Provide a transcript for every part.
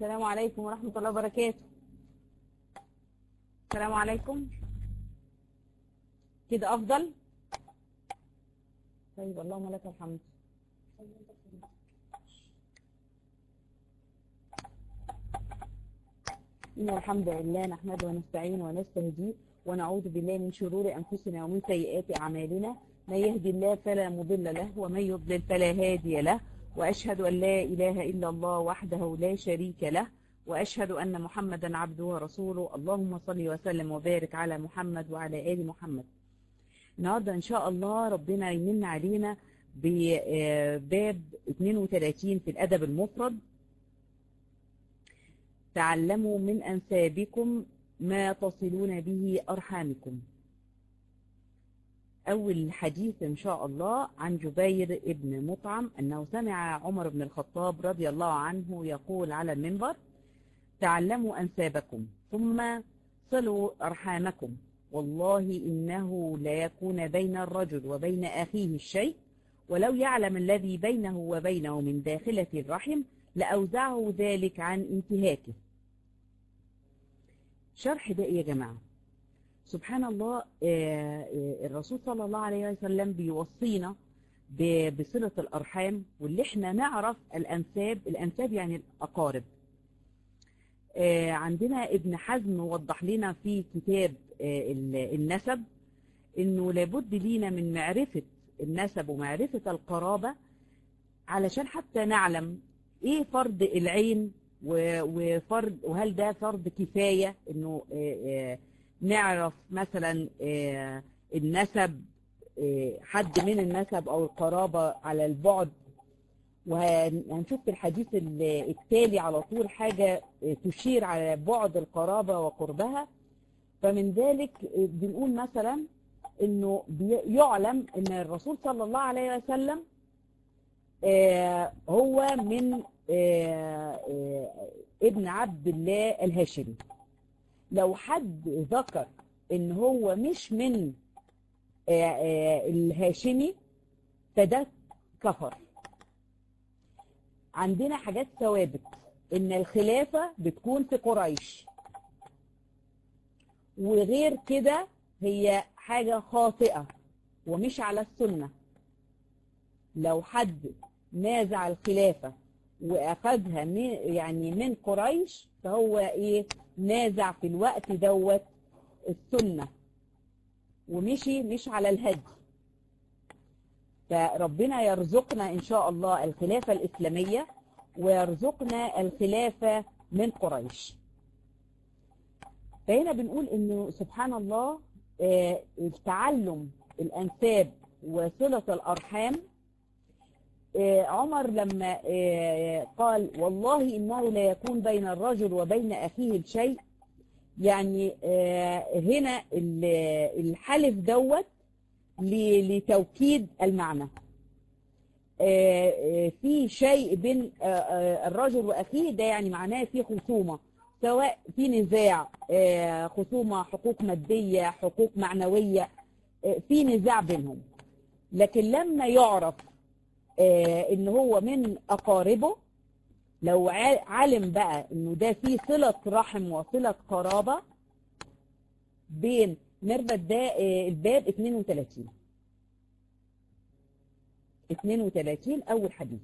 السلام عليكم ورحمة الله وبركاته السلام عليكم كده أفضل طيب اللهم لك الحمد إن الحمد لله نحمده ونستعين ونستهديه ونعوذ بالله من شرور أنفسنا ومن سيئات أعمالنا من يهدي الله فلا مضل له ومن يضلل فلا هادي له وأشهد أن لا إله إلا الله وحده لا شريك له وأشهد أن محمدا عبده ورسوله اللهم صل وسلم وبارك على محمد وعلى آل محمد النهاردة إن شاء الله ربنا يمن علينا بباب 32 في الأدب المفرد تعلموا من أنسابكم ما تصلون به أرحامكم أول حديث إن شاء الله عن جبير ابن مطعم أنه سمع عمر بن الخطاب رضي الله عنه يقول على المنبر تعلموا أنسابكم ثم صلوا أرحامكم والله إنه لا يكون بين الرجل وبين أخيه الشيء ولو يعلم الذي بينه وبينه من داخلة الرحم لأوزعه ذلك عن انتهاكه شرح ده إيه يا جماعة سبحان الله الرسول صلى الله عليه وسلم بيوصينا بصلة الأرحام واللي احنا نعرف الأنساب الأنساب يعني الأقارب عندنا ابن حزم وضح لنا في كتاب النسب انه لابد لينا من معرفة النسب ومعرفة القرابة علشان حتى نعلم ايه فرض العين وفرض وهل ده فرض كفاية انه نعرف مثلا النسب حد من النسب او القرابة على البعد وهنشوف في الحديث التالي على طول حاجة تشير على بعد القرابة وقربها فمن ذلك بنقول مثلا انه يعلم ان الرسول صلى الله عليه وسلم هو من ابن عبد الله الهاشمي لو حد ذكر ان هو مش من الهاشمي فده كفر عندنا حاجات ثوابت ان الخلافة بتكون في قريش وغير كده هي حاجة خاطئة ومش على السنة لو حد نازع الخلافة واخدها من يعني من قريش فهو ايه نازع في الوقت دوت السنة ومشي مش على الهدي فربنا يرزقنا ان شاء الله الخلافة الاسلامية ويرزقنا الخلافة من قريش فهنا بنقول انه سبحان الله تعلم الانساب وصلة الارحام عمر لما قال والله انه لا يكون بين الرجل وبين اخيه الشيء يعني هنا الحلف دوت لتوكيد المعنى في شيء بين الرجل واخيه ده يعني معناه في خصومه سواء في نزاع خصومه حقوق ماديه حقوق معنويه في نزاع بينهم لكن لما يعرف ان هو من اقاربه لو علم بقى انه ده في صلة رحم وصلة قرابة بين نربط ده الباب 32 32 اول حديث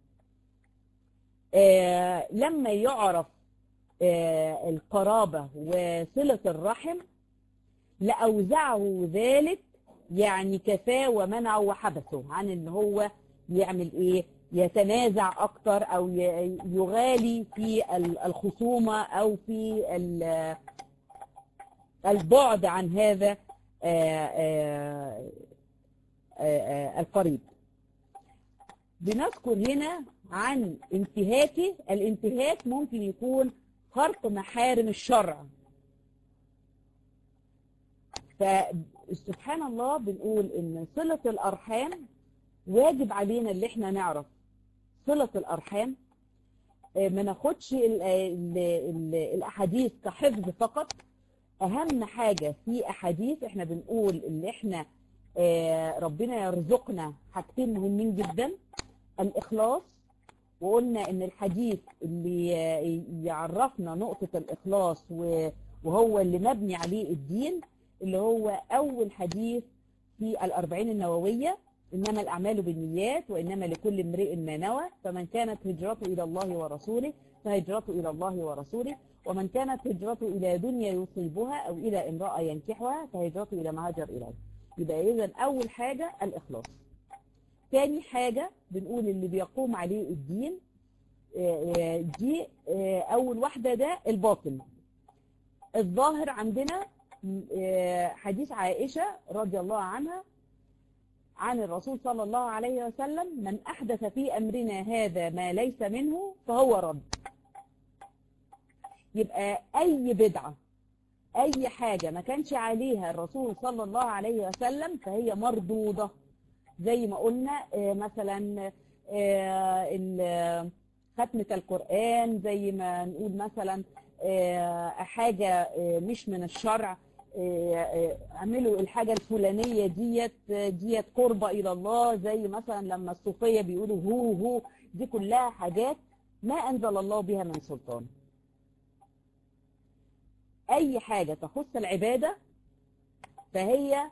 آه لما يعرف آه القرابة وصلة الرحم لأوزعه ذلك يعني كفاه ومنعه وحبسه عن ان هو يعمل ايه يتنازع اكتر او يغالي في الخصومة او في البعد عن هذا القريب بنذكر هنا عن انتهاكه الانتهاك ممكن يكون خرق محارم الشرع فسبحان الله بنقول ان صلة الارحام واجب علينا اللي احنا نعرف صلة الارحام ما ناخدش الاحاديث كحفظ فقط اهم حاجة في احاديث احنا بنقول اللي احنا ربنا يرزقنا حاجتين مهمين جدا الاخلاص وقلنا ان الحديث اللي يعرفنا نقطة الاخلاص وهو اللي مبني عليه الدين اللي هو اول حديث في الاربعين النووية انما الاعمال بالنيات وانما لكل امرئ ما نوى فمن كانت هجرته الى الله ورسوله فهجرته الى الله ورسوله ومن كانت هجرته الى دنيا يصيبها او الى امرأة ينكحها فهجرته الى ما هاجر اليه يبقى اذا اول حاجة الاخلاص تاني حاجة بنقول اللي بيقوم عليه الدين دي أول واحدة ده الباطن الظاهر عندنا حديث عائشة رضي الله عنها عن الرسول صلى الله عليه وسلم من أحدث في أمرنا هذا ما ليس منه فهو رد يبقى أي بدعة أي حاجة ما كانش عليها الرسول صلى الله عليه وسلم فهي مردودة زي ما قلنا مثلا ختمة القرآن زي ما نقول مثلا حاجة مش من الشرع اعملوا الحاجة الفلانية ديت ديت قربة إلى الله زي مثلا لما الصوفية بيقولوا هو هو دي كلها حاجات ما أنزل الله بها من سلطان أي حاجة تخص العبادة فهي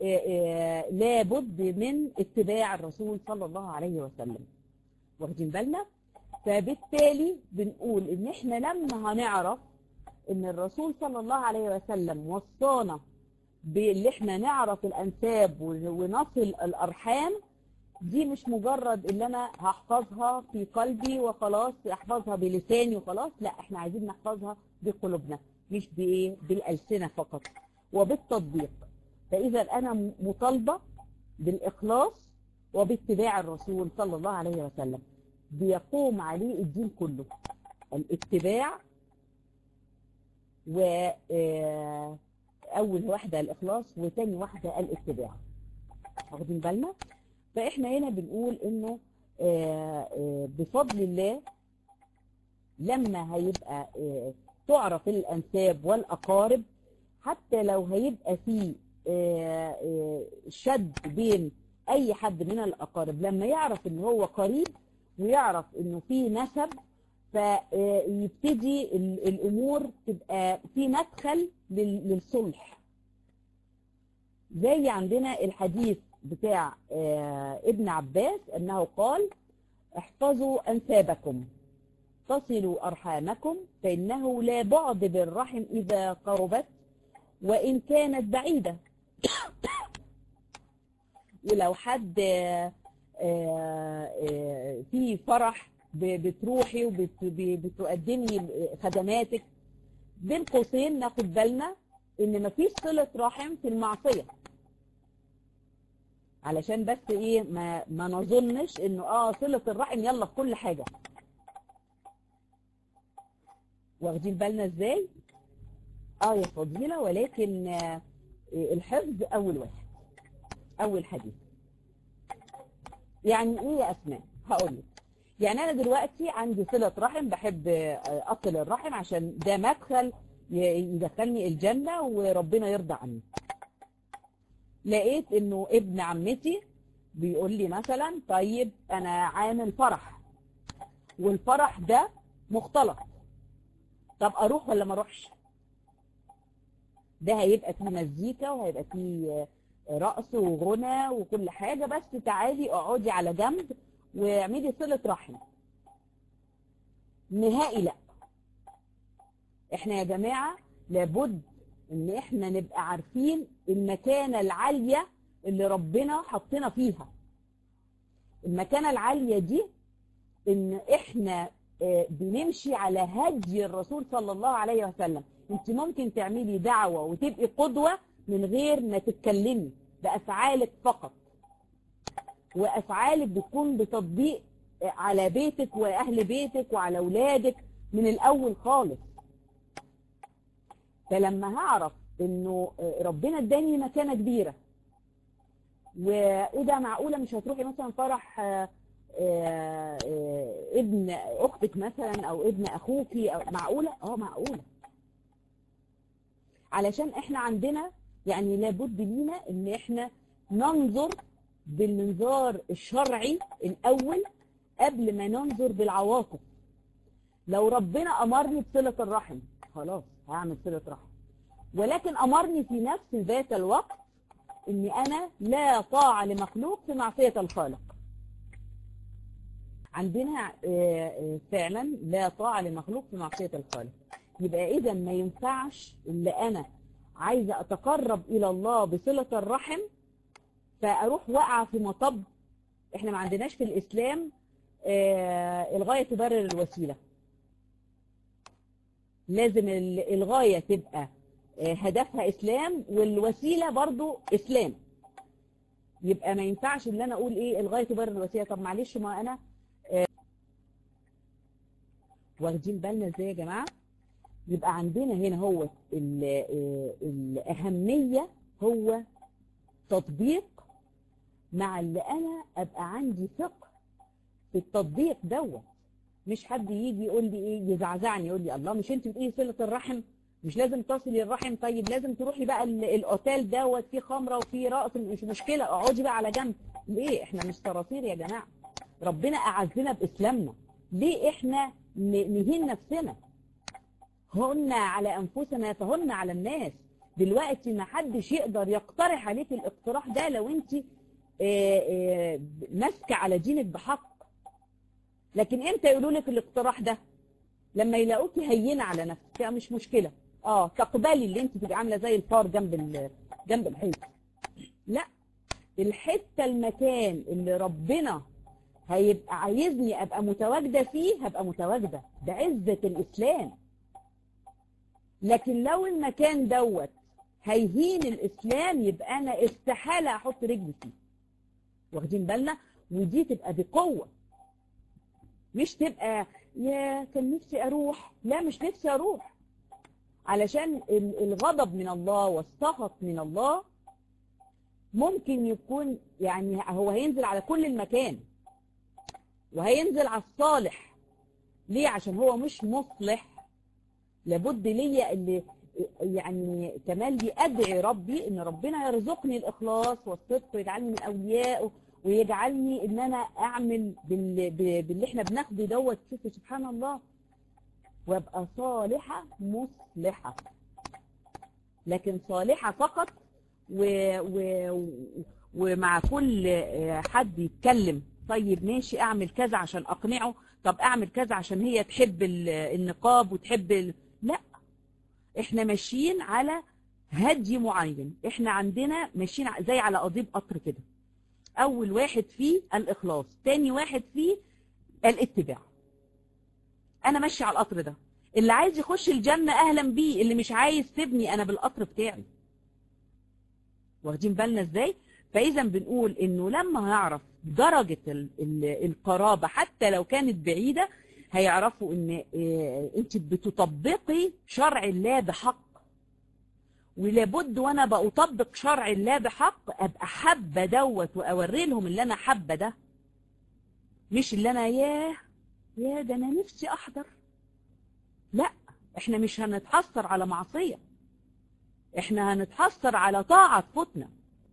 لابد من اتباع الرسول صلى الله عليه وسلم واخدين بالنا فبالتالي بنقول ان احنا لما هنعرف ان الرسول صلى الله عليه وسلم وصانا باللي احنا نعرف الانساب ونصل الارحام دي مش مجرد اللي انا هحفظها في قلبي وخلاص احفظها بلساني وخلاص لا احنا عايزين نحفظها بقلوبنا مش بايه بالالسنه فقط وبالتطبيق فإذا أنا مطالبة بالإخلاص وباتباع الرسول صلى الله عليه وسلم بيقوم عليه الدين كله الاتباع وأول واحدة الإخلاص وتاني واحدة الاتباع واخدين بالنا فإحنا هنا بنقول إنه بفضل الله لما هيبقى تعرف الأنساب والأقارب حتى لو هيبقى فيه شد بين اي حد من الاقارب لما يعرف ان هو قريب ويعرف انه في نسب فيبتدي الامور تبقى في مدخل للصلح زي عندنا الحديث بتاع ابن عباس انه قال احفظوا انسابكم تصلوا ارحامكم فانه لا بعد بالرحم اذا قربت وإن كانت بعيدة ولو حد في فرح بتروحي وبتقدمي خدماتك بين قوسين ناخد بالنا ان مفيش صلة رحم في المعصية علشان بس ايه ما, ما نظنش انه اه صلة الرحم يلا في كل حاجة واخدين بالنا ازاي اه يا فضيلة ولكن آه الحفظ اول واحد اول حديث يعني ايه يا اسماء هقول لك يعني انا دلوقتي عندي صلة رحم بحب اصل الرحم عشان ده مدخل يدخلني الجنة وربنا يرضى عني لقيت انه ابن عمتي بيقول لي مثلا طيب انا عامل فرح والفرح ده مختلط طب اروح ولا ما اروحش ده هيبقى فيه مزيكا وهيبقى فيه رقص وغنى وكل حاجة بس تعالي اقعدي على جنب واعملي صلة رحم نهائي لا احنا يا جماعة لابد ان احنا نبقى عارفين المكانة العالية اللي ربنا حطنا فيها المكانة العالية دي ان احنا بنمشي على هدي الرسول صلى الله عليه وسلم انت ممكن تعملي دعوة وتبقي قدوة من غير ما تتكلمي بأفعالك فقط وأفعالك بتكون بتطبيق على بيتك وأهل بيتك وعلى أولادك من الأول خالص فلما هعرف انه ربنا اداني مكانة كبيرة وايه ده معقولة مش هتروحي مثلا فرح ابن اختك مثلا او ابن اخوكي أو معقولة اه معقولة علشان احنا عندنا يعني لابد لينا ان احنا ننظر بالمنظار الشرعي الاول قبل ما ننظر بالعواطف لو ربنا امرني بصله الرحم خلاص هعمل صله رحم ولكن امرني في نفس ذات الوقت اني انا لا طاعه لمخلوق في معصيه الخالق عندنا آه، آه، فعلا لا طاعه لمخلوق في معصيه الخالق يبقى اذا ما ينفعش اللي انا عايزه اتقرب الى الله بصله الرحم فاروح واقعه في مطب احنا ما عندناش في الاسلام آه، الغايه تبرر الوسيله لازم ال- الغايه تبقى آه، هدفها اسلام والوسيله برضو اسلام يبقى ما ينفعش ان انا اقول ايه الغايه تبرر الوسيله طب معلش ما انا آه، واخدين بالنا ازاي يا جماعه يبقى عندنا هنا هو ال- آه، الاهميه هو تطبيق مع اللي انا ابقى عندي ثقه في التطبيق دوت مش حد يجي يقول لي ايه يزعزعني يقول لي الله مش انت بتقولي صله الرحم مش لازم تصلي الرحم طيب لازم تروحي بقى ال- الاوتيل دوت فيه خمره وفيه رقص مش مشكله اقعدي بقى على جنب ليه احنا مش صراصير يا جماعه ربنا اعزنا باسلامنا ليه احنا ن- نهين نفسنا هن على انفسنا فهن على الناس دلوقتي ما حدش يقدر يقترح عليك الاقتراح ده لو انت آه، آه، ماسكه على دينك بحق لكن امتى يقولوا لك الاقتراح ده لما يلاقوكي هينه على نفسك لا مش مشكله اه تقبلي اللي انت تبقي عامله زي الفار جنب ال- جنب الحيط لا الحته المكان اللي ربنا هيبقى عايزني ابقى متواجده فيه هبقى متواجده بعزه الاسلام لكن لو المكان دوت هيهين الاسلام يبقى انا استحاله احط رجلي فيه واخدين بالنا ودي تبقى بقوه مش تبقى يا كان نفسي اروح لا مش نفسي اروح علشان ال- الغضب من الله والسخط من الله ممكن يكون يعني هو هينزل على كل المكان وهينزل على الصالح ليه عشان هو مش مصلح لابد ليا اللي يعني تملي ادعي ربي ان ربنا يرزقني الاخلاص والصدق ويجعلني من اوليائه ويجعلني ان انا اعمل بال- ب- باللي احنا بناخده دوت شوفوا سبحان الله وابقى صالحه مصلحه لكن صالحه فقط و و ومع كل حد يتكلم طيب ماشي اعمل كذا عشان اقنعه طب اعمل كذا عشان هي تحب ال- النقاب وتحب ال... لا احنا ماشيين على هدي معين احنا عندنا ماشيين ع- زي على قضيب قطر كده اول واحد فيه الاخلاص تاني واحد فيه الاتباع انا ماشي على القطر ده اللي عايز يخش الجنة اهلا بيه اللي مش عايز تبني انا بالقطر بتاعي واخدين بالنا ازاي فاذا بنقول انه لما هيعرف درجة ال- ال- القرابة حتى لو كانت بعيدة هيعرفوا ان آه، انت بتطبقي شرع الله بحق ولابد وانا بطبق شرع الله بحق ابقى حابه دوت واوري لهم اللي انا حابه ده مش اللي انا ياه يا ده انا نفسي احضر لا احنا مش هنتحسر على معصيه احنا هنتحسر على طاعه تفوتنا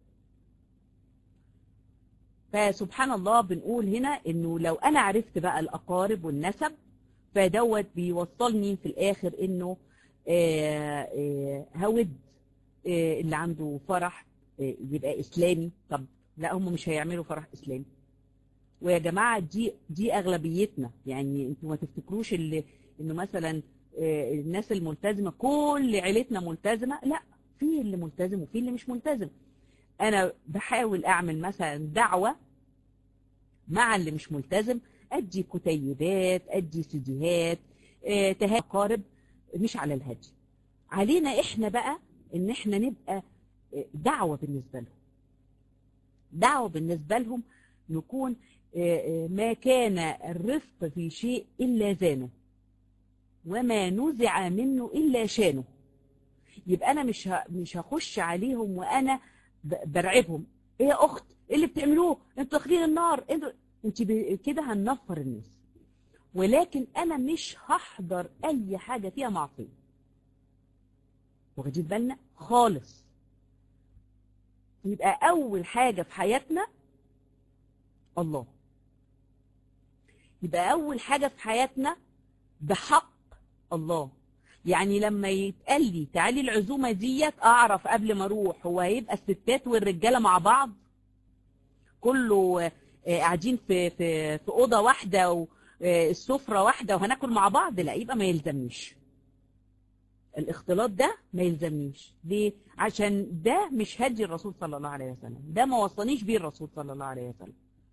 فسبحان الله بنقول هنا انه لو انا عرفت بقى الاقارب والنسب فدوت بيوصلني في الاخر انه آه، آه، هود آه، اللي عنده فرح آه، يبقى اسلامي طب لا هم مش هيعملوا فرح اسلامي ويا جماعه دي دي اغلبيتنا يعني انتوا ما تفتكروش اللي انه مثلا آه، الناس الملتزمه كل عيلتنا ملتزمه لا في اللي ملتزم وفي اللي مش ملتزم انا بحاول اعمل مثلا دعوه مع اللي مش ملتزم ادي كتيبات ادي سيديهات آه، تهاب قارب مش على الهدي علينا احنا بقى ان احنا نبقى آه، دعوه بالنسبه لهم دعوه بالنسبه لهم نكون آه، آه، ما كان الرفق في شيء الا زانه وما نزع منه الا شانه يبقى انا مش ه- مش هخش عليهم وانا ب- برعبهم ايه يا اخت ايه اللي بتعملوه انتوا داخلين النار انتوا انت ب- كده هننفر الناس ولكن انا مش هحضر اي حاجه فيها معصيه واخدين بالنا خالص يبقى اول حاجه في حياتنا الله يبقى اول حاجه في حياتنا بحق الله يعني لما يتقال لي تعالي العزومه ديت اعرف قبل ما اروح هو هيبقى الستات والرجاله مع بعض كله آه، قاعدين في في في اوضه واحده والسفره واحده وهناكل مع بعض لا يبقى ما يلزمنيش الاختلاط ده ما يلزمنيش ليه عشان ده مش هدي الرسول صلى الله عليه وسلم ده ما وصانيش بيه الرسول صلى الله عليه وسلم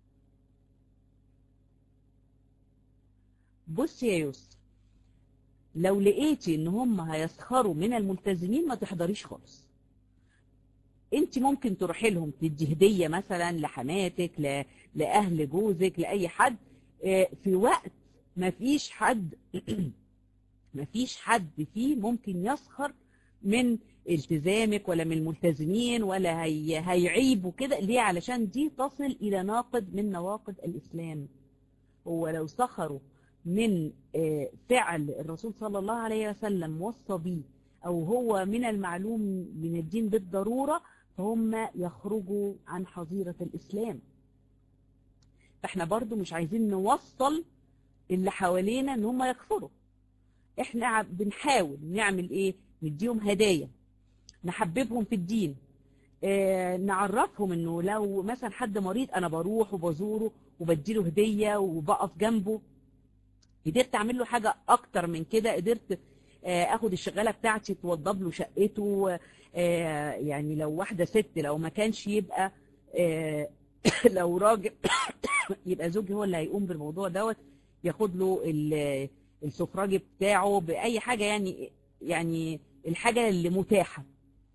بص يا يوسف لو لقيتي ان هم هيسخروا من الملتزمين ما تحضريش خالص انت ممكن تروحي لهم تدي هديه مثلا لحماتك ل... لاهل جوزك لاي حد آه، في وقت ما فيش حد ما فيش حد فيه ممكن يسخر من التزامك ولا من الملتزمين ولا هي... هيعيب وكده ليه علشان دي تصل الى ناقض من نواقض الاسلام هو لو سخروا من آه، فعل الرسول صلى الله عليه وسلم وصى بيه او هو من المعلوم من الدين بالضروره فهم يخرجوا عن حظيره الاسلام فاحنا برضو مش عايزين نوصل اللي حوالينا ان هم يكفروا احنا ع- بنحاول نعمل ايه نديهم هدايا نحببهم في الدين آه، نعرفهم انه لو مثلا حد مريض انا بروح وبزوره وبديله هديه وبقف جنبه قدرت اعمل له حاجه اكتر من كده قدرت آه، اخد الشغاله بتاعتي توضب له شقته آه، يعني لو واحده ست لو ما كانش يبقى آه، لو راجل يبقى زوجي هو اللي هيقوم بالموضوع دوت ياخد له ال- السفراجي بتاعه باي حاجه يعني يعني الحاجه اللي متاحه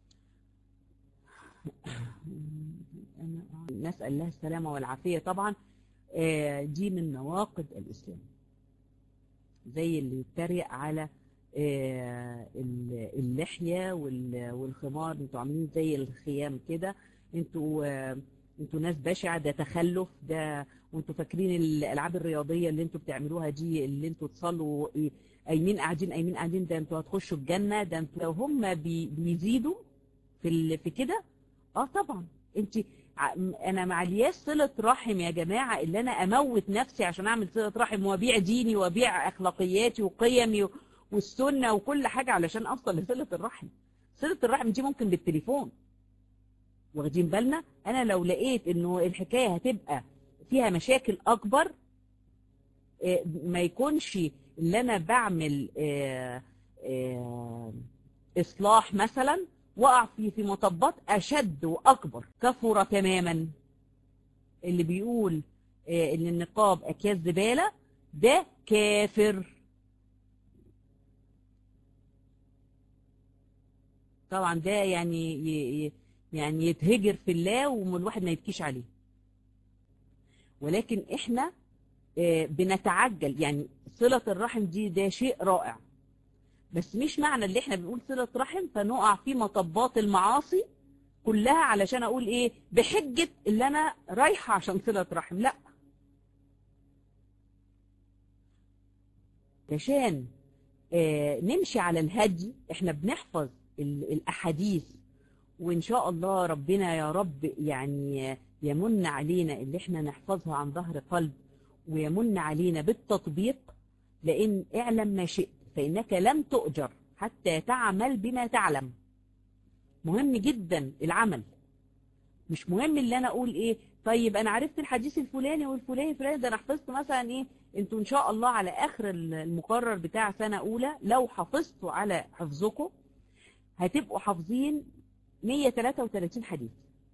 نسال الله السلامه والعافيه طبعا آه، دي من نواقض الاسلام زي اللي يتريق على آه، ال- اللحيه وال- والخمار انتوا عاملين زي الخيام كده انتوا آه، انتوا ناس بشعه ده تخلف ده وانتوا فاكرين الالعاب الرياضيه اللي انتوا بتعملوها دي اللي انتوا تصلوا إيه، قايمين قاعدين قايمين قاعدين ده انتوا هتخشوا الجنه ده انتوا لو هم بي- بيزيدوا في ال- في كده اه طبعا انت ع- انا مع الياس صله رحم يا جماعه اللي انا اموت نفسي عشان اعمل صله رحم وابيع ديني وابيع اخلاقياتي وقيمي و- والسنه وكل حاجه علشان اوصل لصله الرحم صله الرحم دي ممكن بالتليفون واخدين بالنا انا لو لقيت انه الحكايه هتبقى فيها مشاكل اكبر آه، ما يكونش اللي انا بعمل آه، آه، اصلاح مثلا وقع في في مطبات اشد واكبر كفر تماما اللي بيقول آه، ان النقاب اكياس زباله ده كافر طبعا ده يعني ي- ي- يعني يتهجر في الله والواحد ما يبكيش عليه ولكن احنا آه، بنتعجل يعني صلة الرحم دي ده شيء رائع بس مش معنى اللي احنا بنقول صلة رحم فنقع في مطبات المعاصي كلها علشان اقول ايه بحجة اللي انا رايحة عشان صلة رحم لا عشان آه، نمشي على الهدي احنا بنحفظ ال- الاحاديث وان شاء الله ربنا يا رب يعني يمن علينا اللي احنا نحفظها عن ظهر قلب ويمن علينا بالتطبيق لان اعلم ما شئت فانك لم تؤجر حتى تعمل بما تعلم مهم جدا العمل مش مهم اللي انا اقول ايه طيب انا عرفت الحديث الفلاني والفلاني الفلاني ده انا حفظت مثلا ايه انتوا ان شاء الله على اخر المقرر بتاع سنه اولى لو حافظتوا على حفظكم هتبقوا حافظين 133 حديث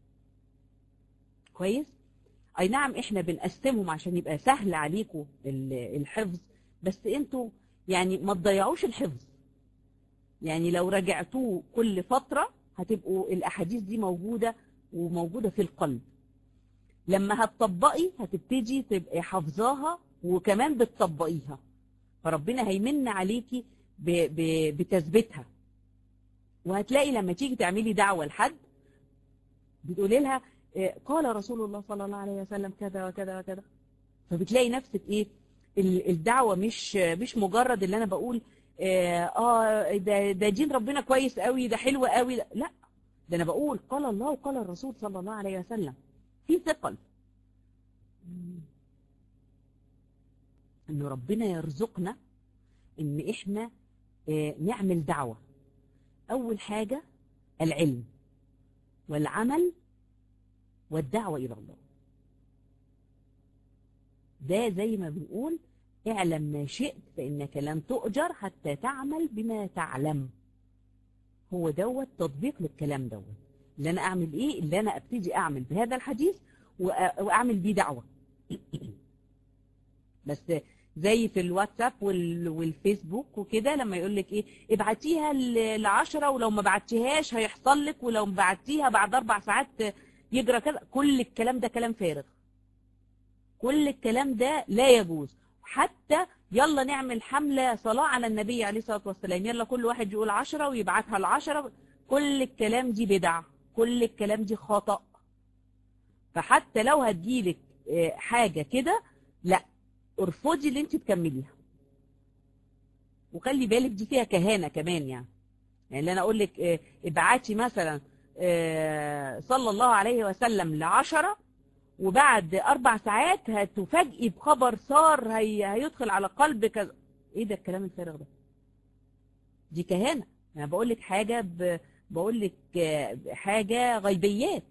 كويس اي نعم احنا بنقسمهم عشان يبقى سهل عليكم ال- الحفظ بس انتوا يعني ما تضيعوش الحفظ يعني لو رجعتوه كل فترة هتبقوا الاحاديث دي موجودة وموجودة في القلب لما هتطبقي هتبتدي تبقي حافظاها وكمان بتطبقيها فربنا هيمن عليكي ب- ب- بتثبيتها وهتلاقي لما تيجي تعملي دعوة لحد بتقولي لها إيه، قال رسول الله صلى الله عليه وسلم كذا وكذا وكذا فبتلاقي نفسك ايه ال- الدعوة مش مش مجرد اللي انا بقول اه آه، ده ده دين ربنا كويس قوي ده حلو قوي لا لا، ده انا بقول قال الله وقال الرسول صلى الله عليه وسلم في ثقل ان ربنا يرزقنا ان احنا آه، نعمل دعوة اول حاجة العلم والعمل والدعوة الى الله ده زي ما بنقول اعلم ما شئت فانك لن تؤجر حتى تعمل بما تعلم هو دوت تطبيق للكلام دوت اللي انا اعمل ايه اللي انا ابتدي اعمل بهذا الحديث وأ- واعمل بيه دعوة بس زي في الواتساب وال- والفيسبوك وكده لما يقول لك ايه ابعتيها ل- لعشرة ولو ما بعتيهاش هيحصل لك ولو بعتيها بعد اربع ساعات يجرى كذا كل الكلام ده كلام فارغ كل الكلام ده لا يجوز حتى يلا نعمل حملة صلاة على النبي عليه الصلاة والسلام يلا كل واحد يقول عشرة ويبعتها العشرة كل الكلام دي بدع كل الكلام دي خطأ فحتى لو هتجيلك آه، حاجة كده لا ارفضي اللي انت تكمليها وخلي بالك دي فيها كهانة كمان يعني يعني اللي انا اقول لك آه، ابعتي مثلا آه، صلى الله عليه وسلم لعشرة وبعد اربع ساعات هتفاجئي بخبر صار هي هيدخل على قلبك ايه ده الكلام الفارغ ده دي كهانة انا بقول لك حاجة ب... بقول لك آه، حاجة غيبيات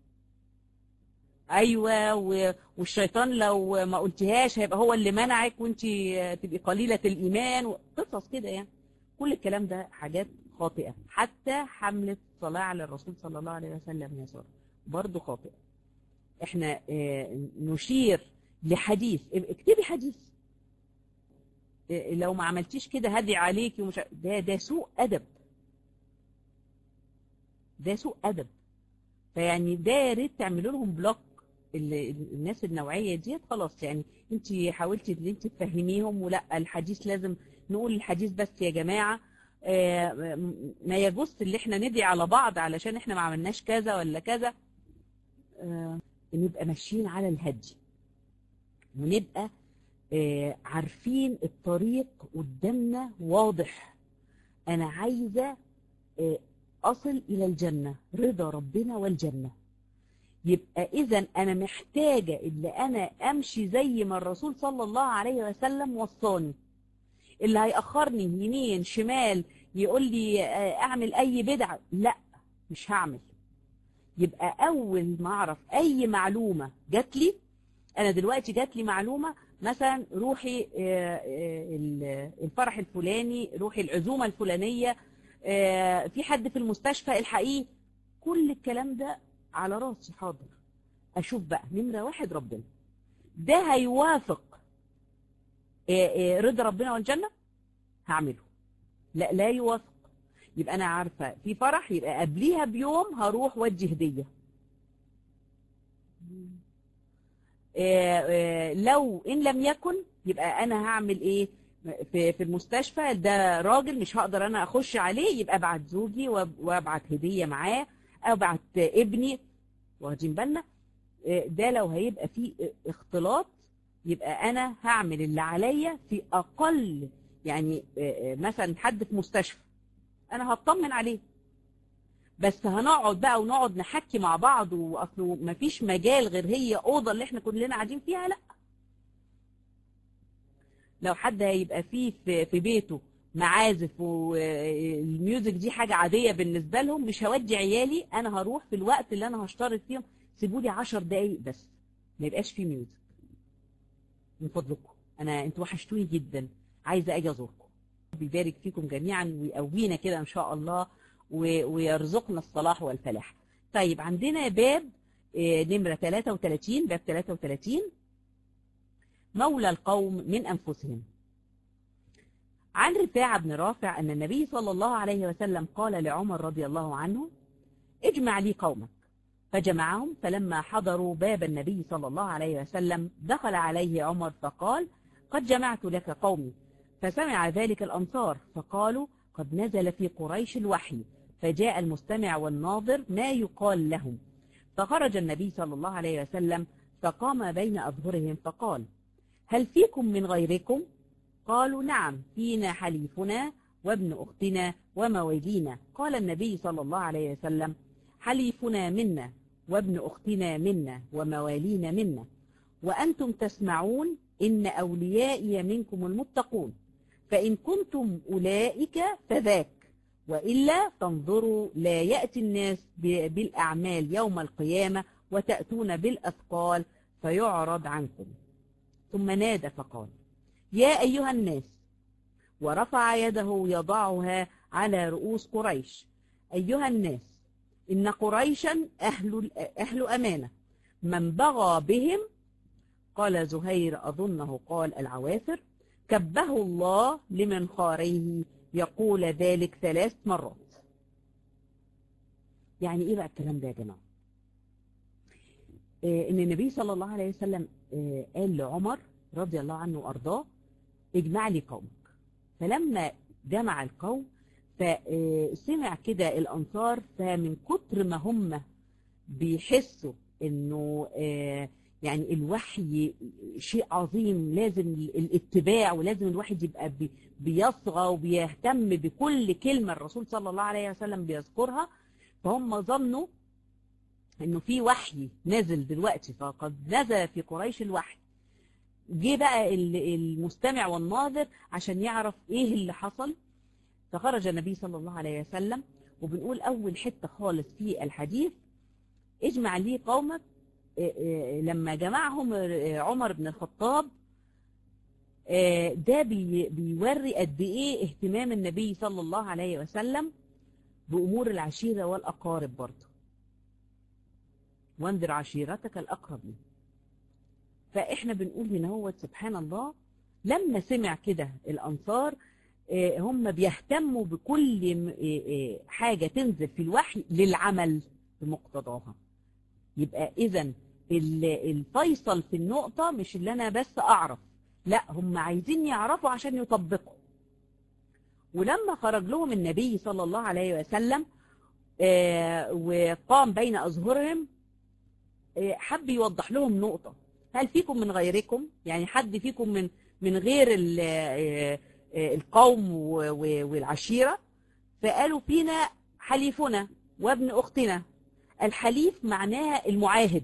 ايوه و... والشيطان لو ما قلتهاش هيبقى هو اللي منعك وانت تبقي قليلة الايمان وقصص كده يعني كل الكلام ده حاجات خاطئة حتى حملة صلاة على الرسول صلى الله عليه وسلم يا سارة برضه خاطئة احنا آه، نشير لحديث اكتبي حديث آه، لو ما عملتيش كده هدي عليكي ومش ع- ده ده سوء ادب ده سوء ادب فيعني ده يا ريت تعملوا لهم بلوك ال- ال- الناس النوعيه ديت خلاص يعني انت حاولتي ان انت تفهميهم ولا الحديث لازم نقول الحديث بس يا جماعه آه، م- ما يجوز اللي احنا ندعي على بعض علشان احنا ما عملناش كذا ولا كذا آه، نبقى ماشيين على الهدي ونبقى آه، عارفين الطريق قدامنا واضح انا عايزه آه، اصل الى الجنه رضا ربنا والجنه يبقى اذا انا محتاجه ان انا امشي زي ما الرسول صلى الله عليه وسلم وصاني اللي هيأخرني يمين شمال يقول لي آه، اعمل اي بدعه لا مش هعمل يبقى اول ما اعرف اي معلومه جات لي انا دلوقتي جات لي معلومه مثلا روحي آه، آه، ال- الفرح الفلاني روحي العزومه الفلانيه آه، في حد في المستشفى الحقيقي كل الكلام ده على راسي حاضر اشوف بقى نمره واحد ربنا ده هيوافق آه، آه، رضا ربنا والجنه هعمله لا لا يوافق يبقى انا عارفه في فرح يبقى قبليها بيوم هروح وادي هديه آه، آه، لو ان لم يكن يبقى انا هعمل ايه في في المستشفى ده راجل مش هقدر انا اخش عليه يبقى ابعت زوجي وأب- وابعت هديه معاه ابعت ابني واخدين بالنا آه، ده لو هيبقى فيه اختلاط يبقى انا هعمل اللي عليا في اقل يعني آه، آه، مثلا حد في مستشفى انا هطمن عليه بس هنقعد بقى ونقعد نحكي مع بعض واصله مفيش مجال غير هي اوضه اللي احنا كلنا قاعدين فيها لا لو حد هيبقى فيه في, في بيته معازف والميوزك دي حاجه عاديه بالنسبه لهم مش هودي عيالي انا هروح في الوقت اللي انا هشترط فيهم سيبوا لي 10 دقايق بس ما يبقاش فيه ميوزك من فضلكم انا انتوا وحشتوني جدا عايزه اجي ازوركم بيبارك فيكم جميعا ويقوينا كده ان شاء الله و- ويرزقنا الصلاح والفلاح طيب عندنا باب آه، نمرة 33 باب 33 مولى القوم من أنفسهم عن رفاعة بن رافع أن النبي صلى الله عليه وسلم قال لعمر رضي الله عنه اجمع لي قومك فجمعهم فلما حضروا باب النبي صلى الله عليه وسلم دخل عليه عمر فقال قد جمعت لك قومي فسمع ذلك الأنصار فقالوا قد نزل في قريش الوحي فجاء المستمع والناظر ما يقال لهم فخرج النبي صلى الله عليه وسلم فقام بين أظهرهم فقال هل فيكم من غيركم قالوا نعم فينا حليفنا وابن أختنا وموالينا قال النبي صلى الله عليه وسلم حليفنا منا وابن أختنا منا وموالينا منا وأنتم تسمعون إن أوليائي منكم المتقون فإن كنتم أولئك فذاك وإلا فانظروا لا يأتي الناس ب- بالأعمال يوم القيامة وتأتون بالأثقال فيعرض عنكم ثم نادى فقال يا أيها الناس ورفع يده يضعها على رؤوس قريش أيها الناس إن قريشا أهل, أهل أمانة من بغى بهم قال زهير أظنه قال العوافر كبه الله لمن خاريه يقول ذلك ثلاث مرات يعني ايه بقى الكلام ده يا جماعه آه ان النبي صلى الله عليه وسلم آه قال لعمر رضي الله عنه وارضاه اجمع لي قومك فلما جمع القوم فسمع كده الانصار فمن كتر ما هم بيحسوا انه آه يعني الوحي شيء عظيم لازم الاتباع ولازم الواحد يبقى بي- بيصغى وبيهتم بكل كلمة الرسول صلى الله عليه وسلم بيذكرها فهم ظنوا انه في وحي نزل دلوقتي فقد نزل في قريش الوحي جه بقى ال- المستمع والناظر عشان يعرف ايه اللي حصل فخرج النبي صلى الله عليه وسلم وبنقول اول حتة خالص في الحديث اجمع لي قومك إيه إيه لما جمعهم إيه عمر بن الخطاب إيه ده بي- بيوري قد ايه اهتمام النبي صلى الله عليه وسلم بامور العشيره والاقارب برضه وانذر عشيرتك الاقربين فاحنا بنقول هنا هو سبحان الله لما سمع كده الانصار إيه هم بيهتموا بكل م- إيه إيه حاجه تنزل في الوحي للعمل بمقتضاها يبقى اذا الفيصل في النقطة مش اللي انا بس اعرف لا هم عايزين يعرفوا عشان يطبقوا ولما خرج لهم النبي صلى الله عليه وسلم آه، وقام بين اظهرهم آه، حب يوضح لهم نقطة هل فيكم من غيركم يعني حد فيكم من من غير ال- آه، آه، القوم و- و- والعشيرة فقالوا فينا حليفنا وابن اختنا الحليف معناها المعاهد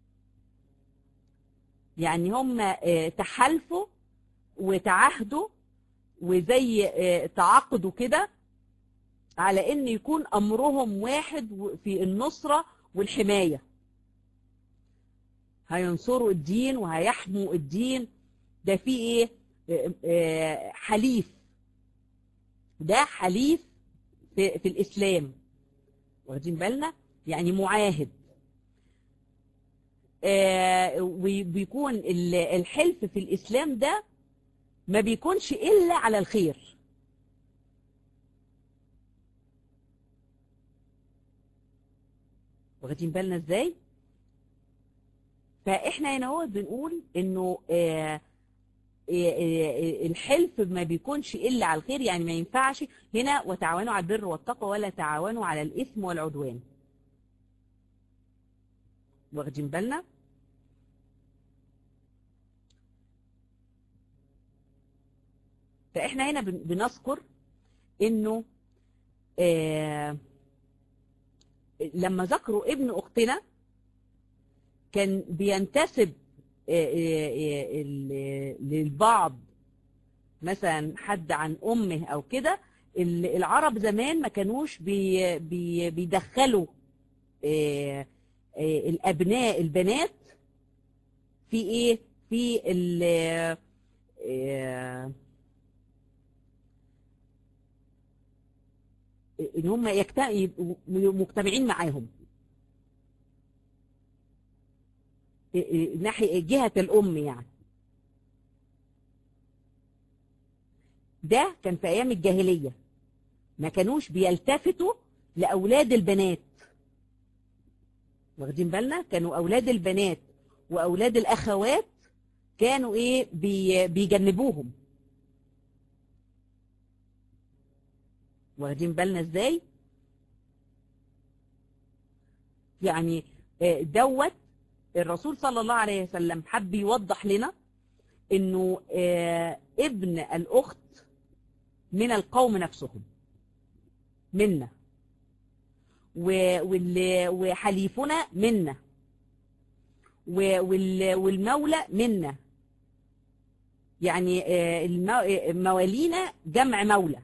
يعني هم آه، تحالفوا وتعاهدوا وزي آه، تعاقدوا كده على ان يكون امرهم واحد و- في النصرة والحماية هينصروا الدين وهيحموا الدين ده في ايه آه، آه، حليف ده حليف في, في الاسلام واخدين بالنا يعني معاهد آه، وبيكون ال- الحلف في الإسلام ده ما بيكونش إلا على الخير واخدين بالنا ازاي فاحنا هنا هو بنقول انه آه، آه، آه، الحلف ما بيكونش الا على الخير يعني ما ينفعش هنا وتعاونوا على البر والتقوى ولا تعاونوا على الاثم والعدوان واخدين بالنا فاحنا هنا بن- بنذكر انه آه لما ذكروا ابن اختنا كان بينتسب آه، آه، آه، ال- للبعض مثلا حد عن امه او كده ال- العرب زمان ما كانوش بي بي بيدخلوا آه، آه، الابناء البنات في ايه في ال آه، ان هم يكت- يبقوا مجتمعين معاهم آه، آه، ناحية جهة الأم يعني ده كان في أيام الجاهلية ما كانوش بيلتفتوا لأولاد البنات واخدين بالنا كانوا أولاد البنات وأولاد الأخوات كانوا إيه بي بيجنبوهم واخدين بالنا إزاي يعني آه، دوت الرسول صلى الله عليه وسلم حب يوضح لنا انه آه، ابن الاخت من القوم نفسهم منا و- وال- وحليفنا منا و- وال- والمولى منا يعني آه، المو- آه، موالينا جمع مولى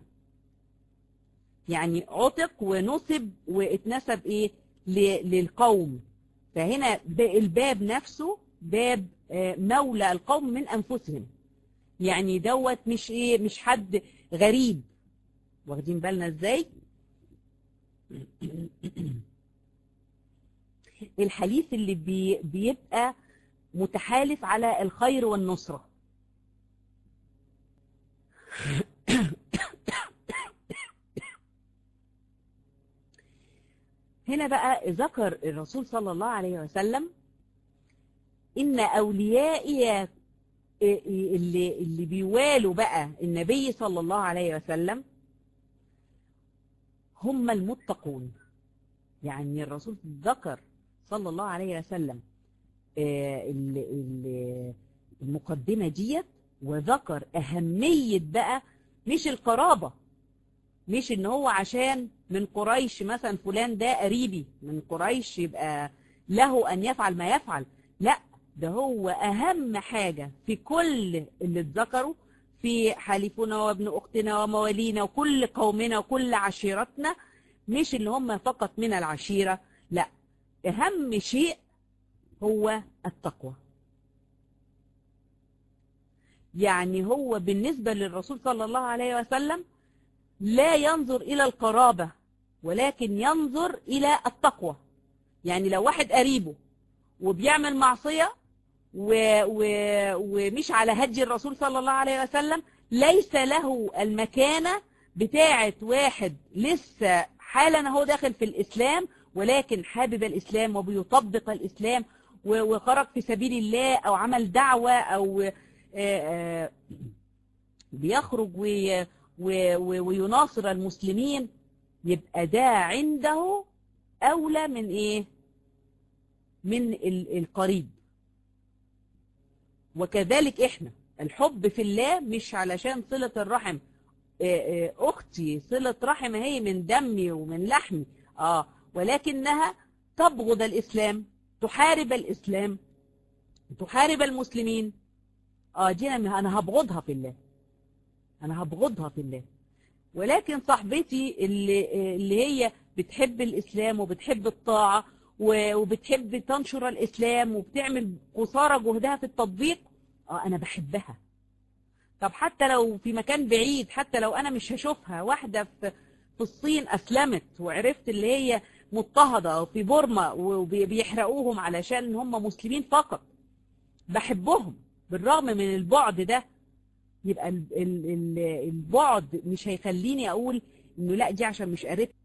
يعني عتق ونصب واتنسب ايه ل- للقوم فهنا ب- الباب نفسه باب آه، مولى القوم من انفسهم يعني دوت مش ايه مش حد غريب واخدين بالنا ازاي الحليف اللي بي بيبقى متحالف على الخير والنصرة هنا بقى ذكر الرسول صلى الله عليه وسلم إن أوليائي اللي, اللي بيوالوا بقى النبي صلى الله عليه وسلم هم المتقون يعني الرسول ذكر صلى الله عليه وسلم آه، ال- ال- المقدمة ديت وذكر أهمية بقى مش القرابة مش ان هو عشان من قريش مثلا فلان ده قريبي من قريش يبقى له ان يفعل ما يفعل لا ده هو اهم حاجة في كل اللي اتذكروا في حليفنا وابن اختنا وموالينا وكل قومنا وكل عشيرتنا مش اللي هم فقط من العشيرة لا اهم شيء هو التقوى يعني هو بالنسبة للرسول صلى الله عليه وسلم لا ينظر إلى القرابة ولكن ينظر إلى التقوى يعني لو واحد قريبه وبيعمل معصية و... و... ومش على هدي الرسول صلى الله عليه وسلم ليس له المكانة بتاعة واحد لسه حالا هو داخل في الإسلام ولكن حابب الإسلام وبيطبق الإسلام و... وخرج في سبيل الله أو عمل دعوة أو آه، آه، بيخرج وي... و- و- ويناصر المسلمين يبقى ده عنده أولى من إيه؟ من ال- القريب وكذلك إحنا الحب في الله مش علشان صلة الرحم آه، آه، أختي صلة رحم هي من دمي ومن لحمي آه ولكنها تبغض الإسلام تحارب الإسلام تحارب المسلمين آه دي أنا أنا هبغضها في الله انا هبغضها في الله ولكن صاحبتي اللي اللي هي بتحب الاسلام وبتحب الطاعه و- وبتحب تنشر الاسلام وبتعمل قصارى جهدها في التطبيق اه انا بحبها طب حتى لو في مكان بعيد حتى لو انا مش هشوفها واحده في في الصين اسلمت وعرفت اللي هي مضطهده في بورما وبيحرقوهم علشان هم مسلمين فقط بحبهم بالرغم من البعد ده يبقى ال- ال- ال- البعد مش هيخليني اقول انه لا دي عشان مش قريبتي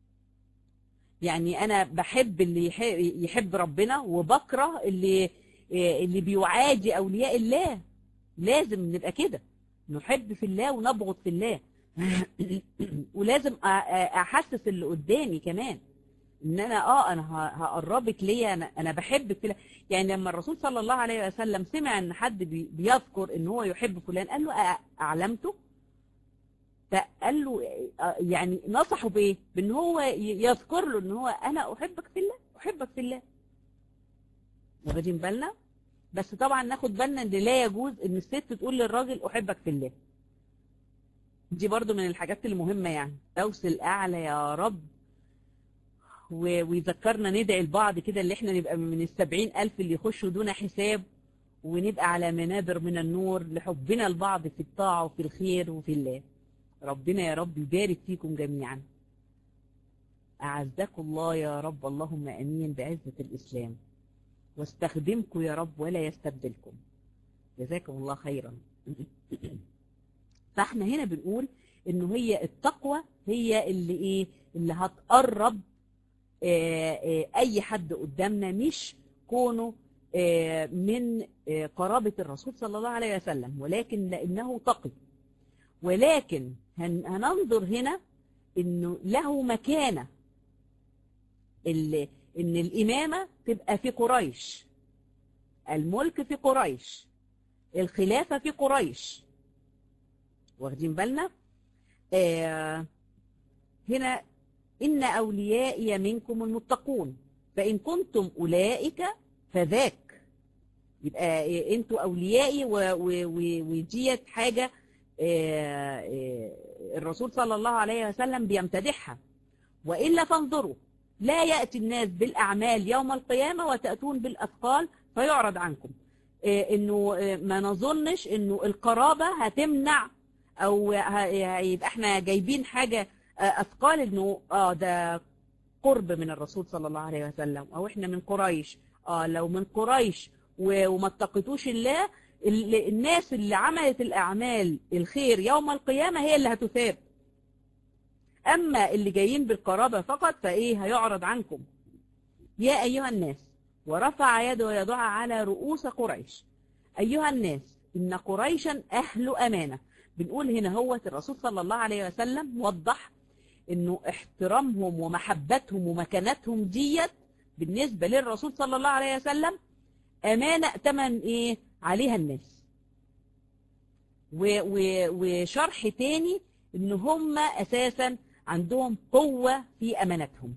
يعني انا بحب اللي يح- يحب ربنا وبكره اللي اللي بيعادي اولياء الله لازم نبقى كده نحب في الله ونبغض في الله ولازم أ- أ- احسس اللي قدامي كمان ان انا اه انا ه- هقربك ليا انا انا بحبك في الله يعني لما الرسول صلى الله عليه وسلم سمع ان حد بي- بيذكر ان هو يحب فلان قال له أ- اعلمته فقال له آه، يعني نصحه بايه بان هو ي- يذكر له ان هو انا احبك في الله احبك في الله واخدين بالنا بس طبعا ناخد بالنا ان لا يجوز ان الست تقول للراجل احبك في الله دي برضو من الحاجات المهمة يعني دوس الأعلى يا رب و- ويذكرنا ندعي البعض كده اللي احنا نبقى من السبعين ألف اللي يخشوا دون حساب ونبقى على منابر من النور لحبنا البعض في الطاعة وفي الخير وفي الله ربنا يا رب يبارك فيكم جميعا أعزكم الله يا رب اللهم أمين بعزة الإسلام واستخدمكم يا رب ولا يستبدلكم جزاكم الله خيرا فاحنا هنا بنقول انه هي التقوى هي اللي ايه اللي هتقرب آه، آه، اي حد قدامنا مش كونه آه، من آه، قرابة الرسول صلى الله عليه وسلم ولكن لانه تقي ولكن هن- هننظر هنا انه له مكانة ال- ان الامامة تبقى في قريش الملك في قريش الخلافة في قريش واخدين بالنا آه هنا إن أوليائي منكم المتقون فإن كنتم أولئك فذاك يبقى إيه انتوا اوليائي و- و- و- وديت حاجه آه، آه، الرسول صلى الله عليه وسلم بيمتدحها والا فانظروا لا ياتي الناس بالاعمال يوم القيامه وتاتون بالاثقال فيعرض عنكم آه، انه آه، ما نظنش انه القرابه هتمنع او ه- هيبقى احنا جايبين حاجه آه، اثقال انه اه ده قرب من الرسول صلى الله عليه وسلم او احنا من قريش اه لو من قريش و- وما اتقيتوش الله ال- الناس اللي عملت الاعمال الخير يوم القيامه هي اللي هتثاب اما اللي جايين بالقرابه فقط فايه هيعرض عنكم يا ايها الناس ورفع يده يضع على رؤوس قريش ايها الناس ان قريشا اهل امانه بنقول هنا هو الرسول صلى الله عليه وسلم وضح انه احترامهم ومحبتهم ومكانتهم ديت بالنسبه للرسول صلى الله عليه وسلم امانه ائتمن ايه عليها الناس و و وشرح تاني ان هم اساسا عندهم قوه في امانتهم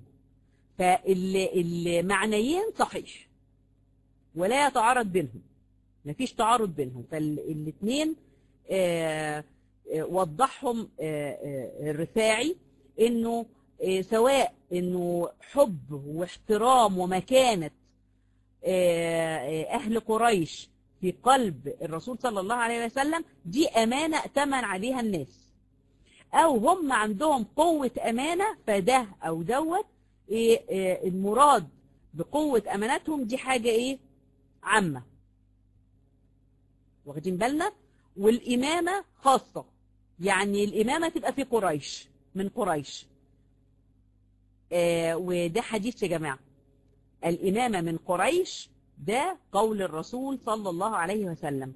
فالمعنيين صحيح ولا يتعارض بينهم مفيش تعارض بينهم فالاثنين وضحهم آه، آه، الرفاعي انه آه، سواء انه حب واحترام ومكانه آه، آه، اهل قريش في قلب الرسول صلى الله عليه وسلم دي امانه ائتمن عليها الناس او هم عندهم قوه امانه فده او دوت إيه إيه المراد بقوه امانتهم دي حاجه ايه عامه واخدين بالنا والامامه خاصه يعني الامامه تبقى في قريش من قريش آه وده حديث يا جماعه الامامه من قريش ده قول الرسول صلى الله عليه وسلم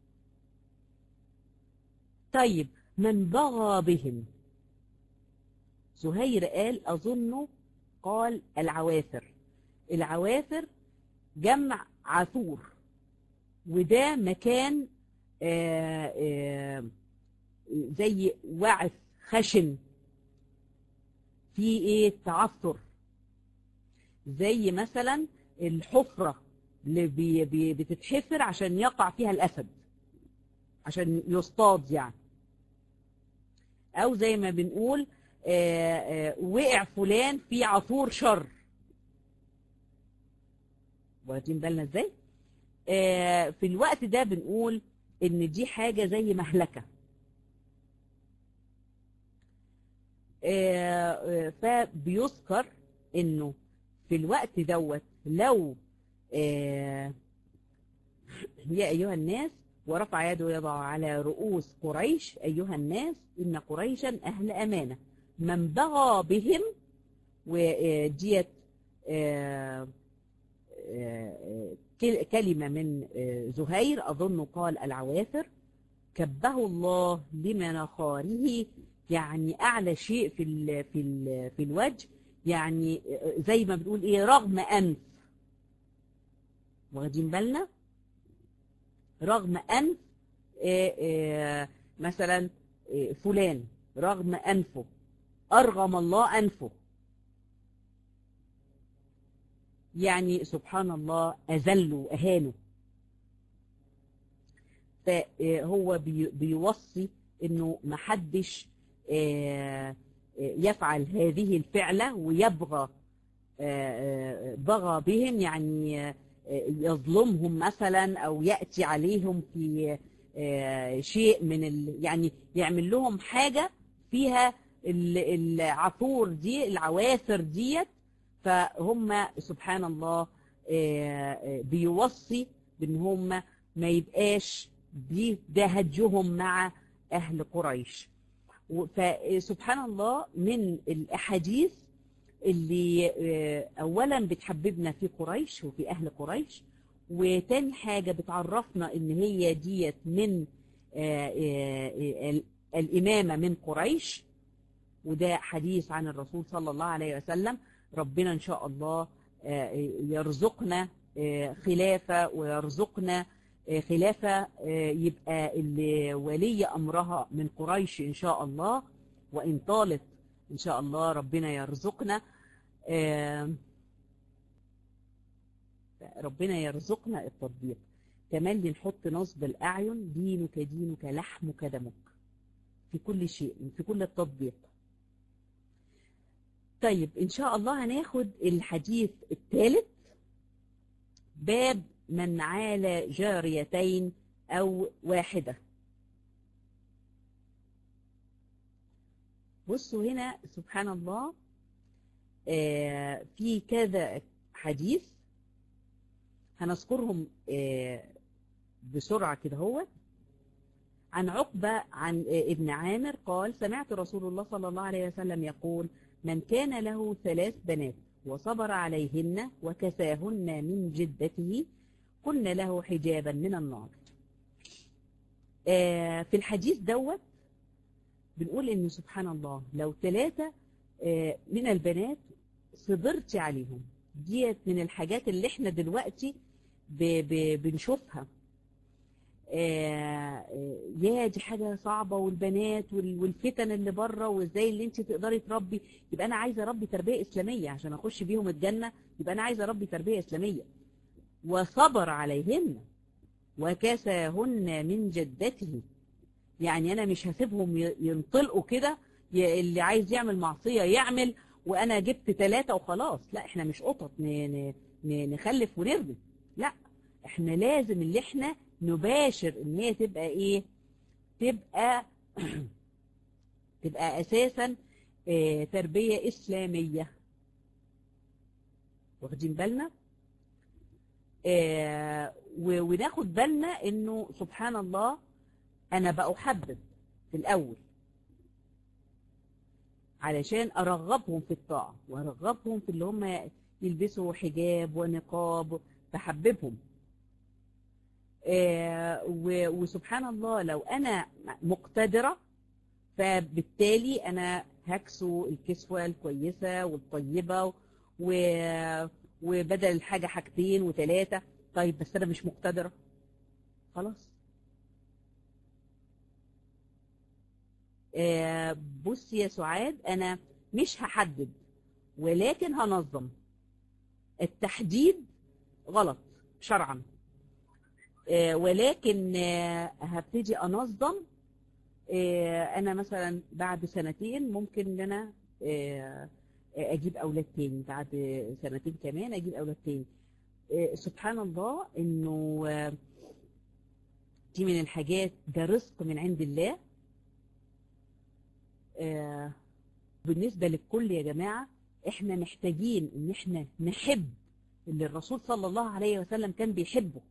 طيب من بغى بهم زهير قال أظنه قال العوافر العوافر جمع عثور وده مكان آه، آه، زي وعث خشن فيه ايه تعثر زي مثلا الحفرة اللي بي بي بتتحفر عشان يقع فيها الأسد عشان يصطاد يعني او زي ما بنقول آه، آه، وقع فلان في عثور شر واخدين بالنا ازاي آه، في الوقت ده بنقول ان دي حاجه زي مهلكه آه، آه، فبيذكر انه في الوقت دوت لو آه، يا ايها الناس ورفع يده يضع على رؤوس قريش أيها الناس إن قريشا أهل أمانة من بغى بهم وديت آه، آه، كل- كلمة من آه، زهير أظن قال العوافر كبه الله لمنخاره يعني أعلى شيء في ال في ال في الوجه يعني آه، زي ما بنقول إيه رغم أنف واخدين بالنا رغم أنف آه، آه، مثلا آه، فلان رغم أنفه أرغم الله أنفه يعني سبحان الله أذلوا أهانوا فهو بي- بيوصي انه محدش آه، آه، يفعل هذه الفعلة ويبغى آه، آه، بغى بهم يعني آه، يظلمهم مثلا او ياتي عليهم في آه، شيء من ال... يعني يعمل لهم حاجه فيها ال- العثور دي العواثر ديت فهم سبحان الله آه، آه، بيوصي بان هم ما يبقاش دي ده هديهم مع اهل قريش و- فسبحان الله من الاحاديث اللي آه، اولا بتحببنا في قريش وفي اهل قريش وتاني حاجه بتعرفنا ان هي ديت من آه، آه، آه، ال- الامامه من قريش وده حديث عن الرسول صلى الله عليه وسلم ربنا ان شاء الله آه، يرزقنا آه، خلافه ويرزقنا آه، خلافه آه، يبقى اللي ولي امرها من قريش ان شاء الله وان طالت ان شاء الله ربنا يرزقنا آه، ربنا يرزقنا التطبيق تملي نحط نصب الأعين دينك دينك لحمك دمك في كل شيء في كل التطبيق طيب إن شاء الله هناخد الحديث الثالث باب من عال جاريتين أو واحدة بصوا هنا سبحان الله آه في كذا حديث هنذكرهم آه بسرعة كده هو عن عقبة عن آه ابن عامر قال سمعت رسول الله صلى الله عليه وسلم يقول من كان له ثلاث بنات وصبر عليهن وكساهن من جدته كن له حجابا من النار في الحديث دوت بنقول ان سبحان الله لو ثلاثة من البنات صبرتي عليهم ديت من الحاجات اللي احنا دلوقتي ب ب بنشوفها يا دي حاجة صعبة والبنات والفتن اللي بره وازاي اللي انت تقدري تربي يبقى انا عايزة اربي تربية اسلامية عشان اخش بيهم الجنة يبقى انا عايزة اربي تربية اسلامية وصبر عليهن وكساهن من جدته يعني انا مش هسيبهم ينطلقوا كده اللي عايز يعمل معصية يعمل وانا جبت ثلاثة وخلاص لا احنا مش قطط نخلف ونرمي لا احنا لازم اللي احنا نباشر ان هي تبقى ايه تبقى تبقى اساسا اه تربية اسلامية واخدين بالنا اه وناخد بالنا انه سبحان الله انا بأحبب في الاول علشان ارغبهم في الطاعة وارغبهم في اللي هم يلبسوا حجاب ونقاب بحببهم آه وسبحان الله لو انا مقتدرة فبالتالي انا هكسو الكسوة الكويسة والطيبة وبدل الحاجة حاجتين وثلاثة طيب بس انا مش مقتدرة خلاص آه بص يا سعاد انا مش هحدد ولكن هنظم التحديد غلط شرعا ولكن هبتدي انظم انا مثلا بعد سنتين ممكن ان انا اجيب اولاد تاني بعد سنتين كمان اجيب اولاد تاني سبحان الله انه دي من الحاجات ده رزق من عند الله بالنسبة للكل يا جماعة احنا محتاجين ان احنا نحب اللي الرسول صلى الله عليه وسلم كان بيحبه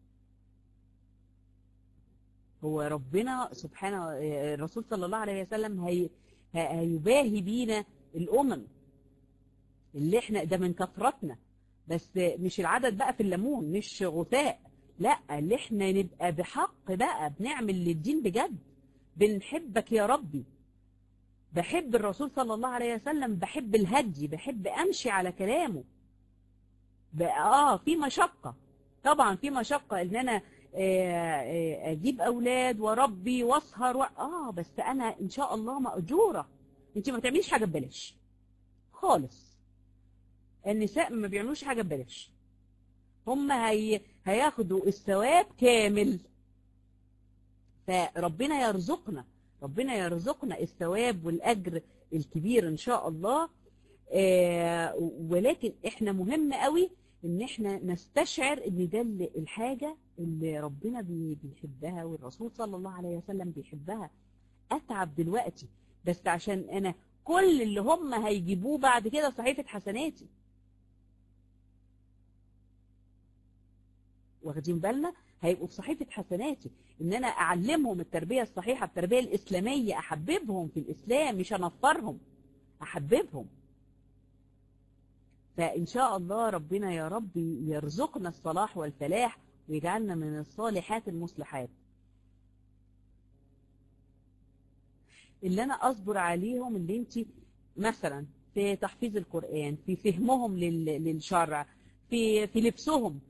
هو ربنا سبحانه الرسول صلى الله عليه وسلم هي هيباهي بينا الأمم اللي احنا ده من كثرتنا بس مش العدد بقى في الليمون مش غثاء لا اللي احنا نبقى بحق بقى بنعمل للدين بجد بنحبك يا ربي بحب الرسول صلى الله عليه وسلم بحب الهدي بحب امشي على كلامه اه في مشقة طبعا في مشقة ان انا اجيب اولاد واربي واسهر و... اه بس انا ان شاء الله ماجوره انت ما تعمليش حاجه ببلاش خالص النساء ما بيعملوش حاجه ببلاش هم هي... هياخدوا الثواب كامل فربنا يرزقنا ربنا يرزقنا الثواب والاجر الكبير ان شاء الله آه ولكن احنا مهم قوي ان احنا نستشعر ان ده الحاجة اللي ربنا بيحبها والرسول صلى الله عليه وسلم بيحبها اتعب دلوقتي بس عشان انا كل اللي هم هيجيبوه بعد كده صحيفة حسناتي واخدين بالنا هيبقوا في صحيفة حسناتي ان انا اعلمهم التربية الصحيحة التربية الاسلامية احببهم في الاسلام مش انفرهم احببهم فإن شاء الله ربنا يا رب يرزقنا الصلاح والفلاح ويجعلنا من الصالحات المصلحات اللي أنا أصبر عليهم اللي انت مثلا في تحفيظ القرآن في فهمهم للشرع في في لبسهم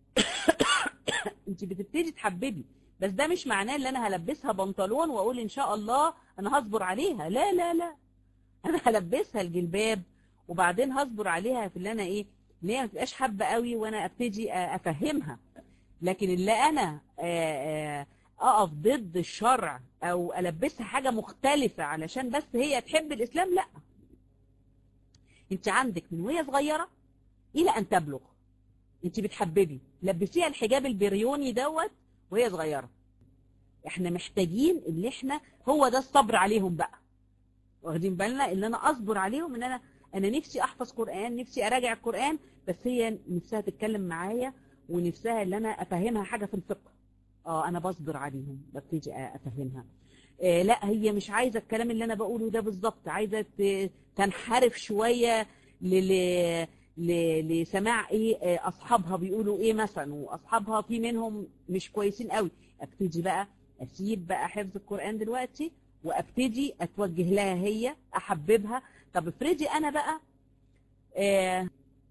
انت بتبتدي تحببي بس ده مش معناه ان انا هلبسها بنطلون واقول ان شاء الله انا هصبر عليها لا لا لا انا هلبسها الجلباب وبعدين هصبر عليها في اللي انا ايه ان هي ما تبقاش حابه قوي وانا ابتدي افهمها لكن اللي انا آه، آه، اقف ضد الشرع او البسها حاجة مختلفة علشان بس هي تحب الاسلام لا انت عندك من وهي صغيرة الى ان تبلغ انت بتحببي لبسيها الحجاب البريوني دوت وهي صغيرة احنا محتاجين اللي احنا هو ده الصبر عليهم بقى واخدين بالنا ان انا اصبر عليهم ان انا انا نفسي احفظ قرآن نفسي اراجع القرآن بس هي نفسها تتكلم معايا ونفسها ان انا افهمها حاجة في الفقه اه انا بصبر عليهم ببتدي افهمها آه لا هي مش عايزة الكلام اللي انا بقوله ده بالظبط عايزة ت- تنحرف شوية ل- ل- لسماع ايه آه، اصحابها بيقولوا ايه مثلا واصحابها في منهم مش كويسين قوي ابتدي بقى اسيب بقى حفظ القرآن دلوقتي وابتدي اتوجه لها هي احببها طب افرضي انا بقى آه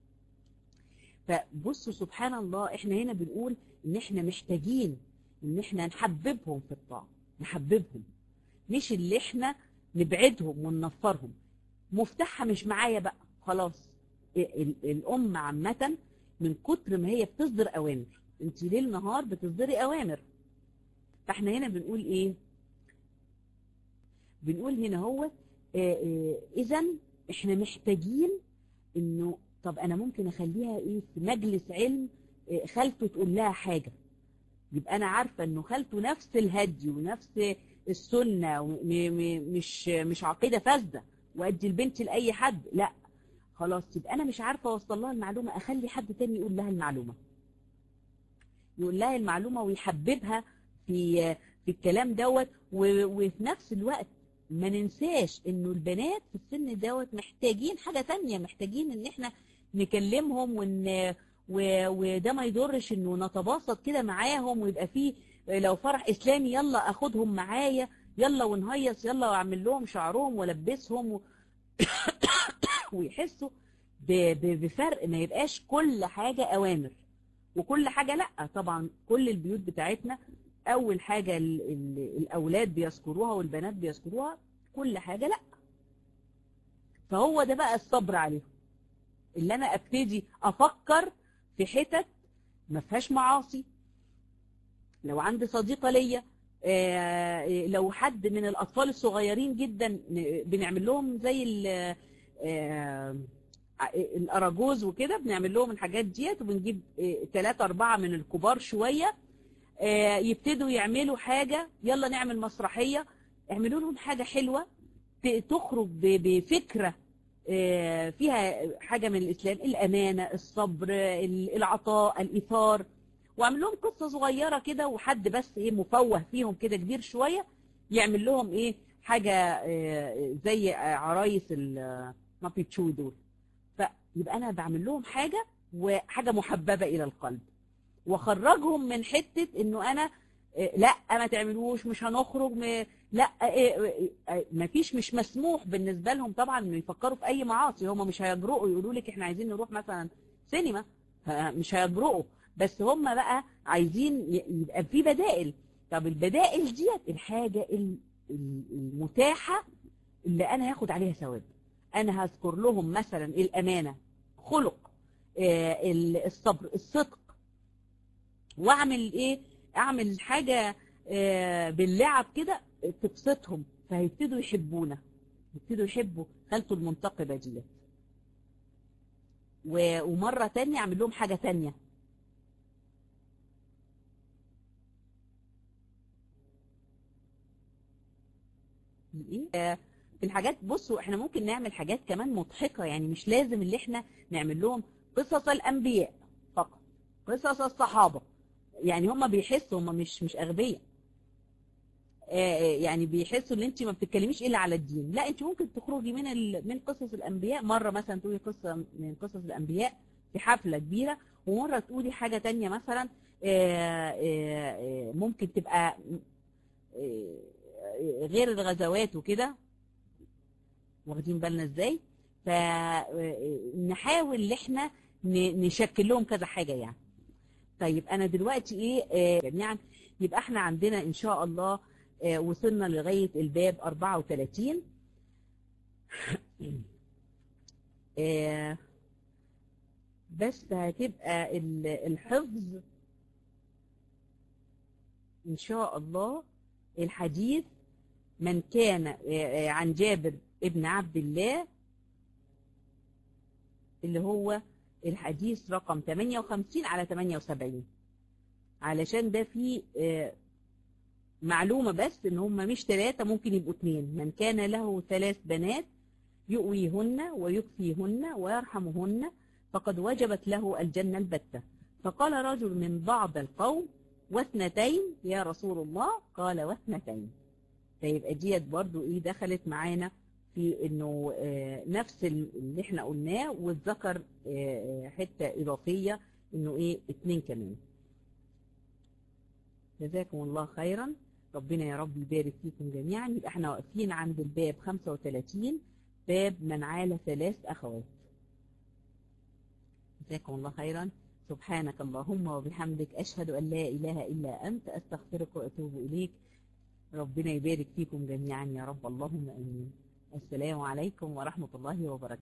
فبصوا سبحان الله احنا هنا بنقول ان احنا محتاجين ان احنا نحببهم في الطاعة نحببهم مش اللي احنا نبعدهم وننفرهم مفتاحها مش معايا بقى خلاص ال- ال- الام عامة من كتر ما هي بتصدر اوامر انت ليل نهار بتصدري اوامر فاحنا هنا بنقول ايه بنقول هنا هو اذا احنا محتاجين انه طب انا ممكن اخليها ايه في مجلس علم آه، خالته تقول لها حاجة يبقى انا عارفة انه خالته نفس الهدي ونفس السنة وم- م- مش مش عقيدة فاسدة وادي البنت لاي حد لا خلاص يبقى انا مش عارفة اوصل لها المعلومة اخلي حد تاني يقول لها المعلومة يقول لها المعلومة ويحببها في في الكلام دوت و- وفي نفس الوقت ما ننساش انه البنات في السن دوت محتاجين حاجة تانية محتاجين ان احنا نكلمهم ون و- وده ما يضرش انه نتباسط كده معاهم ويبقى فيه لو فرح اسلامي يلا اخدهم معايا يلا ونهيص يلا واعمل لهم شعرهم والبسهم و... ويحسوا ب- ب- بفرق ما يبقاش كل حاجة اوامر وكل حاجة لا طبعا كل البيوت بتاعتنا اول حاجة ال ال الاولاد بيذكروها والبنات بيذكروها كل حاجة لا فهو ده بقى الصبر عليهم اللي انا ابتدي افكر في حتت ما فيهاش معاصي لو عندي صديقة ليا آه، لو حد من الاطفال الصغيرين جدا ن- بنعمل لهم زي ال- آه، الاراجوز وكده بنعمل لهم الحاجات ديت وبنجيب ثلاثة أربعة من الكبار شوية آه، يبتدوا يعملوا حاجة يلا نعمل مسرحية اعملوا لهم حاجة حلوة ت- تخرج ب- بفكرة آه، فيها حاجة من الإسلام الأمانة الصبر ال- العطاء الإيثار واعمل لهم قصة صغيرة كده وحد بس ايه مفوه فيهم كده كبير شوية يعمل لهم ايه حاجة آه، زي عرايس المابي تشوي دول فيبقى انا بعمل لهم حاجة وحاجة محببة الى القلب واخرجهم من حتة انه انا آه، لا ما تعملوش مش هنخرج م... لا ما فيش مش مسموح بالنسبة لهم طبعا انه يفكروا في اي معاصي هم مش هيجرؤوا يقولوا لك احنا عايزين نروح مثلا سينما ه- مش هيجرؤوا بس هم بقى عايزين ي- يبقى في بدائل طب البدائل ديت الحاجة ال- ال- المتاحة اللي انا هاخد عليها ثواب انا هذكر لهم مثلا الامانة خلق آه، ال- الصبر الصدق واعمل ايه اعمل حاجة آه، باللعب كده تبسطهم فهيبتدوا يحبونا يبتدوا يحبوا خالته المنتقبة ديت و- ومرة تانية اعمل لهم حاجة تانية ايه آه، في الحاجات بصوا احنا ممكن نعمل حاجات كمان مضحكة يعني مش لازم اللي احنا نعمل لهم قصص الانبياء فقط قصص الصحابة يعني هم بيحسوا هم مش مش اغبياء آه، يعني بيحسوا ان انت ما بتتكلميش الا على الدين لا انت ممكن تخرجي من ال... من قصص الانبياء مره مثلا تقولي قصه من قصص الانبياء في حفله كبيره ومره تقولي حاجه تانية مثلا آه، آه، آه، ممكن تبقى آه، غير الغزوات وكده واخدين بالنا ازاي فنحاول ان احنا ن- نشكل لهم كذا حاجه يعني طيب انا دلوقتي ايه آه، جميعا يبقى احنا عندنا ان شاء الله آه، وصلنا لغايه الباب 34 آه، بس هتبقى ال- الحفظ إن شاء الله الحديث من كان آه، آه، عن جابر ابن عبد الله اللي هو الحديث رقم 58 على 78 علشان ده فيه آه، معلومة بس ان هم مش ثلاثة ممكن يبقوا اثنين من كان له ثلاث بنات يؤويهن ويكفيهن ويرحمهن فقد وجبت له الجنة البتة فقال رجل من بعض القوم واثنتين يا رسول الله قال واثنتين فيبقى ديت برضو ايه دخلت معانا في انه آه، نفس اللي احنا قلناه والذكر آه، آه، حتة اضافية انه ايه اتنين كمان جزاكم الله خيرا ربنا يا رب يبارك فيكم جميعا يبقى احنا واقفين عند الباب 35 باب من عال ثلاث اخوات جزاكم الله خيرا سبحانك اللهم وبحمدك اشهد ان لا اله الا انت استغفرك واتوب اليك ربنا يبارك فيكم جميعا يا رب اللهم امين السلام عليكم ورحمه الله وبركاته